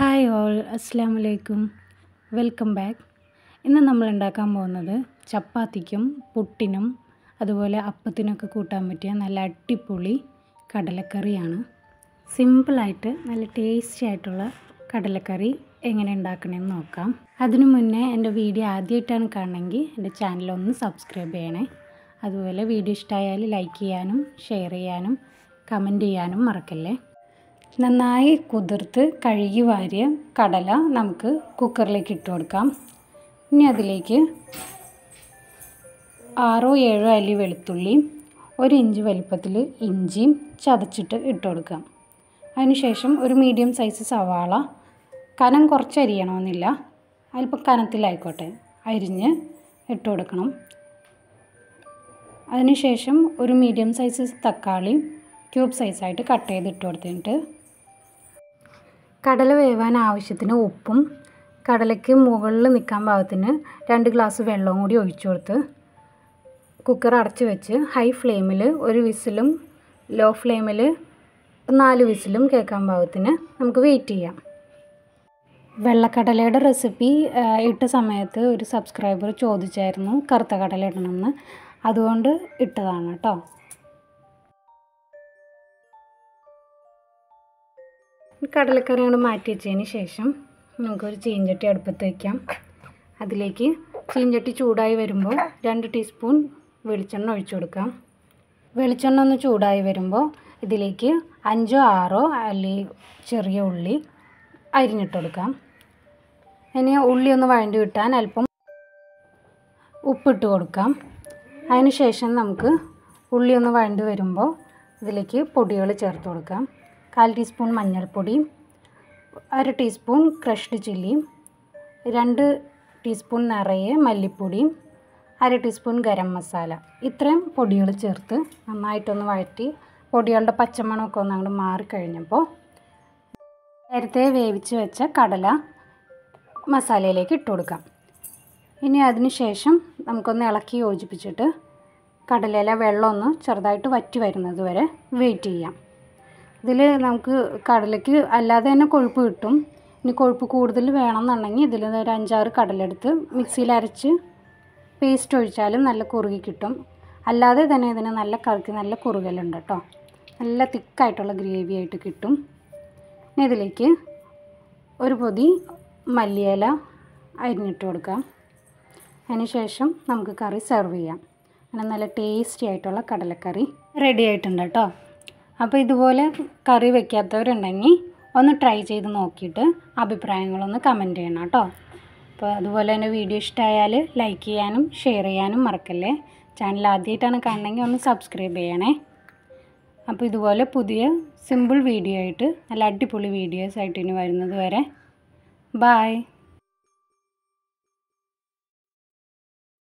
hi all അസ്സാം വലൈക്കും welcome back ഇന്ന് നമ്മൾ ഉണ്ടാക്കാൻ പോകുന്നത് ചപ്പാത്തിക്കും പുട്ടിനും അതുപോലെ അപ്പത്തിനൊക്കെ കൂട്ടാൻ പറ്റിയ നല്ല അടിപൊളി കടലക്കറിയാണ് സിമ്പിളായിട്ട് നല്ല ടേസ്റ്റി ആയിട്ടുള്ള കടലക്കറി എങ്ങനെ ഉണ്ടാക്കണമെന്ന് നോക്കാം അതിനു മുന്നേ എൻ്റെ വീഡിയോ ആദ്യമായിട്ടാണ് കാണണമെങ്കിൽ എൻ്റെ ചാനലൊന്ന് സബ്സ്ക്രൈബ് ചെയ്യണേ അതുപോലെ വീഡിയോ ഇഷ്ടമായാൽ ലൈക്ക് ചെയ്യാനും ഷെയർ ചെയ്യാനും കമൻറ്റ് ചെയ്യാനും മറക്കല്ലേ നന്നായി കുതിർത്ത് കഴുകി വാരിയ കടല നമുക്ക് കുക്കറിലേക്ക് ഇട്ട് കൊടുക്കാം ഇനി അതിലേക്ക് ആറോ ഏഴോ അല്ലി വെളുത്തുള്ളി ഒരു ഇഞ്ച് വലിപ്പത്തിൽ ഇഞ്ചിയും ചതച്ചിട്ട് ഇട്ട് കൊടുക്കാം അതിനുശേഷം ഒരു മീഡിയം സൈസ് സവാള കനം കുറച്ച് അരിയണമെന്നില്ല അല്പം കനത്തിലായിക്കോട്ടെ അരിഞ്ഞ് ഇട്ട് കൊടുക്കണം അതിനുശേഷം ഒരു മീഡിയം സൈസ് തക്കാളി ക്യൂബ് സൈസായിട്ട് കട്ട് ചെയ്ത് ഇട്ട് കൊടുത്തിട്ട് കടല വേവാൻ ആവശ്യത്തിന് ഉപ്പും കടലയ്ക്ക് മുകളിൽ നിൽക്കാൻ പാകത്തിന് രണ്ട് ഗ്ലാസ് വെള്ളവും കൂടി ഒഴിച്ചു കൊടുത്ത് കുക്കർ അടച്ച് വെച്ച് ഹൈ ഫ്ലെയിമിൽ ഒരു വിസിലും ലോ ഫ്ലെയിമിൽ നാല് വിസിലും കേൾക്കാൻ പാകത്തിന് നമുക്ക് വെയിറ്റ് ചെയ്യാം വെള്ളക്കടലയുടെ റെസിപ്പി ഇട്ട സമയത്ത് ഒരു സബ്സ്ക്രൈബർ ചോദിച്ചായിരുന്നു കറുത്ത കടല ഇടണമെന്ന് അതുകൊണ്ട് ഇട്ടതാണ് കേട്ടോ കടലക്കറി കൊണ്ട് മാറ്റി വെച്ചതിന് ശേഷം നമുക്കൊരു ചീഞ്ചട്ടി അടുപ്പത്ത് വയ്ക്കാം അതിലേക്ക് ചീഞ്ചട്ടി ചൂടായി വരുമ്പോൾ രണ്ട് ടീസ്പൂൺ വെളിച്ചെണ്ണ ഒഴിച്ചു കൊടുക്കാം വെളിച്ചെണ്ണ ഒന്ന് ചൂടായി വരുമ്പോൾ ഇതിലേക്ക് അഞ്ചോ ആറോ അല്ലെങ്കിൽ ചെറിയ ഉള്ളി അരിഞ്ഞിട്ട് കൊടുക്കാം ഇനി ഉള്ളി ഒന്ന് വഴണ്ടി കിട്ടാൻ അല്പം ഉപ്പിട്ട് കൊടുക്കാം അതിന് ശേഷം നമുക്ക് ഉള്ളി ഒന്ന് വഴണ്ടി വരുമ്പോൾ ഇതിലേക്ക് പൊടികൾ ചേർത്ത് കൊടുക്കാം കാൽ ടീസ്പൂൺ മഞ്ഞൾപ്പൊടി അര ടീസ്പൂൺ ക്രഷ്ഡ് ചില്ലിയും രണ്ട് ടീസ്പൂൺ നിറയെ മല്ലിപ്പൊടിയും അര ടീസ്പൂൺ ഗരം മസാല ഇത്രയും പൊടികൾ ചേർത്ത് നന്നായിട്ടൊന്ന് വഴറ്റി പൊടികളുടെ പച്ചമണമൊക്കെ ഒന്ന് അങ്ങോട്ട് മാറിക്കഴിഞ്ഞപ്പോൾ നേരത്തെ വേവിച്ച് വെച്ച കടല മസാലയിലേക്ക് ഇട്ട് കൊടുക്കാം ഇനി അതിന് ശേഷം നമുക്കൊന്ന് ഇളക്കി യോജിപ്പിച്ചിട്ട് കടലയിലെ വെള്ളം ഒന്ന് ചെറുതായിട്ട് വറ്റി വരുന്നത് വരെ വെയിറ്റ് ചെയ്യാം ഇതിൽ നമുക്ക് കടലയ്ക്ക് അല്ലാതെ തന്നെ കൊഴുപ്പ് കിട്ടും ഇനി കൊഴുപ്പ് കൂടുതൽ വേണമെന്നുണ്ടെങ്കിൽ ഇതിൽ ഒരു അഞ്ചാറ് കടലെടുത്ത് മിക്സിയിൽ അരച്ച് പേസ്റ്റ് ഒഴിച്ചാലും നല്ല കുറുകി കിട്ടും അല്ലാതെ തന്നെ ഇതിന് നല്ല കറിക്ക് നല്ല കുറുകലുണ്ട് കേട്ടോ നല്ല തിക്കായിട്ടുള്ള ഗ്രേവി ആയിട്ട് കിട്ടും ഇനി ഇതിലേക്ക് ഒരു പൊതി മല്ലിയില അരിഞ്ഞിട്ട് കൊടുക്കാം അതിനുശേഷം നമുക്ക് കറി സെർവ് ചെയ്യാം അങ്ങനെ നല്ല ടേസ്റ്റി ആയിട്ടുള്ള കടലക്കറി റെഡി ആയിട്ടുണ്ട് കേട്ടോ അപ്പോൾ ഇതുപോലെ കറി വെക്കാത്തവരുണ്ടെങ്കിൽ ഒന്ന് ട്രൈ ചെയ്ത് നോക്കിയിട്ട് അഭിപ്രായങ്ങളൊന്ന് കമൻറ്റ് ചെയ്യണം കേട്ടോ അപ്പോൾ അതുപോലെ തന്നെ വീഡിയോ ഇഷ്ടമായാൽ ലൈക്ക് ചെയ്യാനും ഷെയർ ചെയ്യാനും മറക്കല്ലേ ചാനൽ ആദ്യമായിട്ടാണ് കാണണമെങ്കിൽ ഒന്ന് സബ്സ്ക്രൈബ് ചെയ്യണേ അപ്പോൾ ഇതുപോലെ പുതിയ സിമ്പിൾ വീഡിയോ ആയിട്ട് നല്ല അടിപൊളി വീഡിയോസ് ആയിട്ട് ഇനി വരുന്നത് വരെ ബായ്